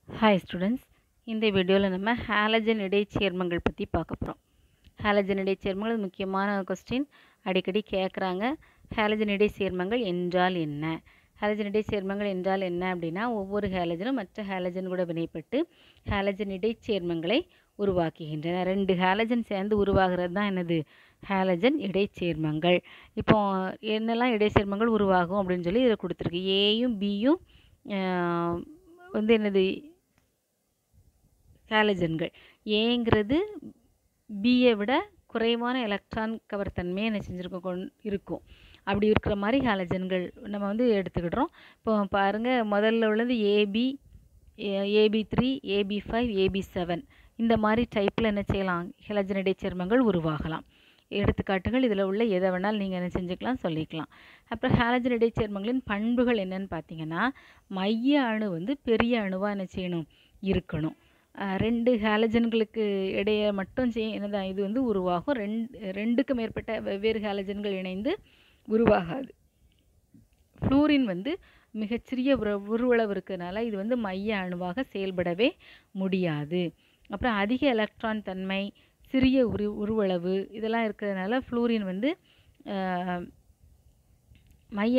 hi students இந்த வீடியோவில் நம்ம ஹாலஜன் இடைச்சேர்மங்கள் பற்றி பார்க்க போகிறோம் ஹாலஜன் இடைச்சேர்மங்கள் இது முக்கியமான கொஸ்டின் அடிக்கடி கேட்குறாங்க ஹாலஜன் இடைச்சேர்மங்கள் என்றால் என்ன ஹாலஜன் இடைச்சேர்மங்கள் என்றால் என்ன அப்படின்னா ஒவ்வொரு ஹாலஜனும் மற்ற ஹாலஜன் கூட வினைப்பட்டு ஹாலஜன் இடைச்சேர்மங்களை உருவாக்குகின்றன ரெண்டு ஹாலஜன் சேர்ந்து உருவாகிறது தான் என்னது ஹாலஜன் இடைச்சேர்மங்கள் இப்போ என்னெல்லாம் இடைச்சேர்மங்கள் உருவாகும் அப்படின்னு சொல்லி இதில் கொடுத்துருக்கு ஏயும் பியும் வந்து என்னது ஹாலஜன்கள் ஏங்கிறது பியை விட குறைவான எலக்ட்ரான் கவர் தன்மையை என்ன செஞ்சுருக்கோம் கொண் இருக்கும் அப்படி இருக்கிற மாதிரி ஹாலஜன்கள் நம்ம வந்து எடுத்துக்கிடுறோம் இப்போ பாருங்கள் முதல்ல உள்ளது AB AB three AB five AB seven இந்த மாதிரி டைப்பில் என்ன செய்யலாம் ஹாலஜன் இடைச்சேர்மங்கள் உருவாகலாம் எடுத்துக்காட்டுகள் இதில் உள்ள எதை வேணாலும் நீங்கள் என்ன செஞ்சுக்கலாம் சொல்லிக்கலாம் அப்புறம் ஹாலஜன் இடைச்சேர்மங்களின் பண்புகள் என்னென்னு பார்த்தீங்கன்னா மைய அணு வந்து பெரிய அணுவாக என்ன செய்யணும் இருக்கணும் ரெண்டு ஹாலஜன்களுக்கு இடையே மட்டும் செய் என்னதான் இது வந்து உருவாகும் ரெண்டு ரெண்டுக்கு மேற்பட்ட வெவ்வேறு ஹாலஜன்கள் இணைந்து உருவாகாது ஃப்ளூரின் வந்து மிகச்சிறிய உர உருவளவு இருக்கிறதுனால இது வந்து மைய அணுவாக செயல்படவே முடியாது அப்புறம் அதிக எலக்ட்ரான் தன்மை சிறிய உரு உருவளவு இதெல்லாம் இருக்கிறதுனால ஃப்ளூரின் வந்து மைய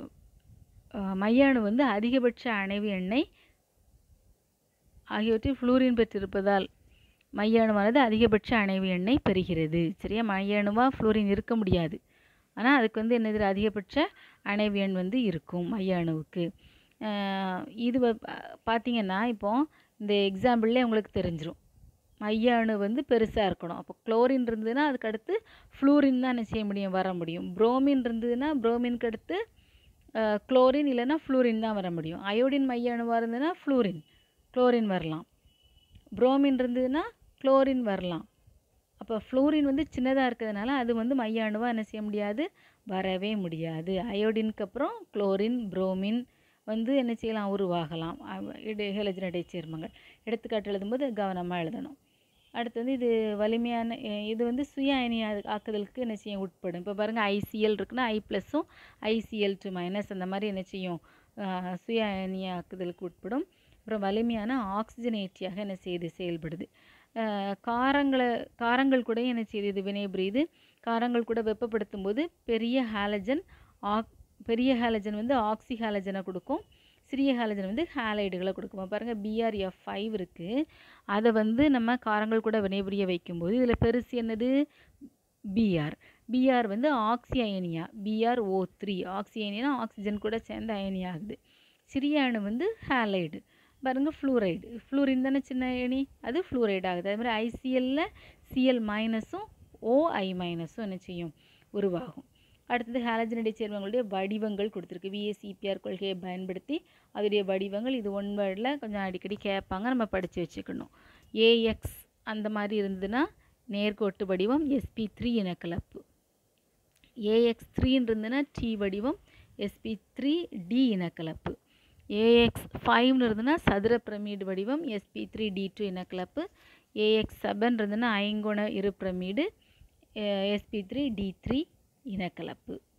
மைய அணு வந்து அதிகபட்ச அணைவு எண்ணெய் ஆகியவற்றில் ஃப்ளூரின் பெற்றிருப்பதால் மைய அணுவானது அதிகபட்ச அணைவு எண்ணெய் பெறுகிறது சரியா மைய அணுவாக ஃப்ளூரின் இருக்க முடியாது ஆனால் அதுக்கு வந்து என்னது அதிகபட்ச அணைவு எண் வந்து இருக்கும் மைய அணுவுக்கு இது பார்த்தீங்கன்னா இப்போ இந்த எக்ஸாம்பிள்லேயே உங்களுக்கு தெரிஞ்சிடும் மைய அணு வந்து பெருசாக இருக்கணும் அப்போ குளோரின் இருந்ததுன்னா அதுக்கு அடுத்து ஃப்ளூரின் தான் என்ன செய்ய முடியும் வர முடியும் புரோமின் இருந்ததுன்னா புரோமின்க்கு அடுத்து குளோரின் இல்லைன்னா ஃப்ளூரின் தான் வர முடியும் அயோடின் மைய அணுவாக இருந்ததுன்னா ஃப்ளூரின் குளோரின் வரலாம் புரோமின் இருந்ததுன்னா குளோரின் வரலாம் அப்போ ஃப்ளூரின் வந்து சின்னதாக இருக்கிறதுனால அது வந்து மைய அணுவாக என்ன செய்ய முடியாது வரவே முடியாது அயோடினுக்கு அப்புறம் குளோரின் புரோமின் வந்து என்ன செய்யலாம் உருவாகலாம் இடை ஹெலஜன் இடைச்சேர்மங்கள் எடுத்துக்காட்டு எழுதும்போது கவனமாக எழுதணும் அடுத்து வந்து இது வலிமையான இது வந்து சுய அயனி ஆக்குதலுக்கு என்ன செய்யும் உட்படும் இப்போ பாருங்கள் ஐசிஎல் இருக்குன்னா ஐ ப்ளஸ்ஸும் ஐசிஎல் டூ மைனஸ் அந்த மாதிரி என்ன செய்யும் சுய அயனி ஆக்குதலுக்கு உட்படும் அப்புறம் வலிமையான ஆக்சிஜனேற்றியாக என்ன செய்யுது செயல்படுது காரங்களை காரங்கள் கூட என்ன செய்யுது இது வினைபுரியுது காரங்கள் கூட வெப்பப்படுத்தும் போது பெரிய ஹாலஜன் ஆக் பெரிய ஹாலஜன் வந்து ஆக்சி ஹாலஜனை கொடுக்கும் சிறிய ஹாலஜன் வந்து ஹாலைடுகளை கொடுக்கும் பாருங்கள் பிஆர்எஃப் ஃபைவ் இருக்குது அதை வந்து நம்ம காரங்கள் கூட வினைபுரிய வைக்கும்போது இதில் பெருசு என்னது பிஆர் பிஆர் வந்து ஆக்சி அயனியா பிஆர் ஓ த்ரீ ஆக்சி அயனியா ஆக்சிஜன் கூட சேர்ந்து அயனி ஆகுது சிறிய அணு வந்து ஹாலைடு பாருங்கள் ஃப்ளூரைடு ஃப்ளூரின் தானே சின்ன அயனி அது ஃப்ளூரைடு ஆகுது அது மாதிரி ஐசிஎல்ல சிஎல் மைனஸும் ஓஐ மைனஸும் என்ன செய்யும் உருவாகும் அடுத்தது ஹாலஜன் இடைச்சேர்மங்களுடைய வடிவங்கள் கொடுத்துருக்கு விஏசிபிஆர் கொள்கையை பயன்படுத்தி அதோடைய வடிவங்கள் இது ஒன் வேர்டில் கொஞ்சம் அடிக்கடி கேட்பாங்க நம்ம படித்து வச்சுக்கணும் ஏஎக்ஸ் அந்த மாதிரி இருந்ததுன்னா நேர்கோட்டு வடிவம் எஸ்பி த்ரீ இனக்கலப்பு ஏஎக்ஸ் த்ரீன்னு இருந்ததுன்னா டி வடிவம் எஸ்பி த்ரீ டி இனக்கலப்பு ஏஎக்ஸ் ஃபைவ்னு இருந்ததுன்னா சதுர பிரமீடு வடிவம் எஸ்பி த்ரீ டி டூ இனக்கலப்பு ஏஎக்ஸ் செவன் இருந்ததுன்னா ஐங்கோண இரு pyramid SP three D three இனக்கலப்பு